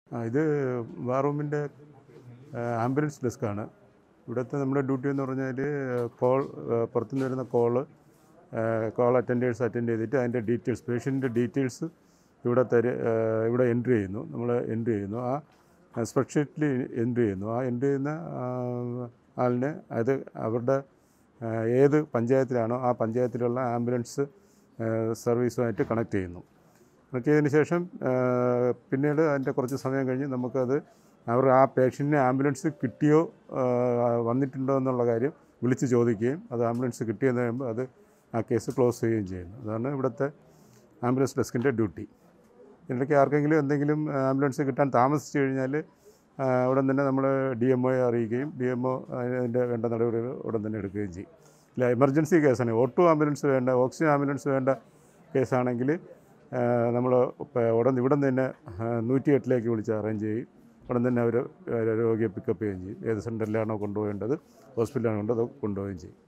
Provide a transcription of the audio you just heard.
ആ ഇത് വാറൂമിൻ്റെ ആംബുലൻസ് ഡെസ്ക്കാണ് ഇവിടുത്തെ നമ്മുടെ ഡ്യൂട്ടി എന്ന് പറഞ്ഞാൽ കോൾ പുറത്തുനിന്ന് വരുന്ന കോള് കോൾ അറ്റൻഡേഴ്സ് അറ്റൻഡ് ചെയ്തിട്ട് അതിൻ്റെ ഡീറ്റെയിൽസ് പേഷ്യൻ്റെ ഡീറ്റെയിൽസ് ഇവിടെ തരി ഇവിടെ എൻട്രി ചെയ്യുന്നു നമ്മൾ എൻട്രി ചെയ്യുന്നു ആ സ്പ്രെഡ്ഷീറ്റിൽ എൻട്രി ചെയ്യുന്നു ആ എൻട്രി ചെയ്യുന്ന ആ, ആളിനെ അത് അവരുടെ ആ, ഏത് പഞ്ചായത്തിലാണോ ആ പഞ്ചായത്തിലുള്ള ആംബുലൻസ് സർവീസുമായിട്ട് കണക്ട് ചെയ്യുന്നു കണക്ട് ചെയ്തതിന് ശേഷം ആ, പിന്നീട് അതിൻ്റെ കുറച്ച് സമയം കഴിഞ്ഞ് നമുക്കത് അവർ ആ പേഷ്യൻറ്റിനെ ആംബുലൻസ് കിട്ടിയോ ആ, വന്നിട്ടുണ്ടോ എന്നുള്ള കാര്യം വിളിച്ച് ചോദിക്കുകയും അത് ആംബുലൻസ് കിട്ടിയെന്ന് കഴിയുമ്പോൾ അത് ആ കേസ് ക്ലോസ് ചെയ്യുകയും ചെയ്യുന്നു അതാണ് ഇവിടുത്തെ ആംബുലൻസ് ഡെസ്കിൻ്റെ ഡ്യൂട്ടി ഇതിനിടയ്ക്ക് ആർക്കെങ്കിലും എന്തെങ്കിലും ആംബുലൻസ് കിട്ടാൻ താമസിച്ച് കഴിഞ്ഞാൽ ആ, ഉടൻ തന്നെ നമ്മൾ ഡി എം ഒയെ അറിയിക്കുകയും ഡി എം ഒ അതിൻ്റെ വേണ്ട നടപടികൾ ഉടൻ തന്നെ എടുക്കുകയും ചെയ്യും ഇല്ല എമർജൻസി കേസാണ് ഓട്ടോ ആംബുലൻസ് വേണ്ട ഓക്സിജൻ ആംബുലൻസ് വേണ്ട കേസാണെങ്കിൽ നമ്മൾ ഉടൻ ഇവിടെ തന്നെ നൂറ്റി എട്ടിലേക്ക് വിളിച്ച് അറേഞ്ച് ചെയ്യും ഉടൻ തന്നെ അവർ രോഗിയെ പിക്കപ്പ് ചെയ്യുകയും ചെയ്യും ഏത് സെൻറ്ററിലാണോ കൊണ്ടുപോകേണ്ടത് ഹോസ്പിറ്റലാണോ കൊണ്ടത് കൊണ്ടുപോവുകയും ചെയ്യും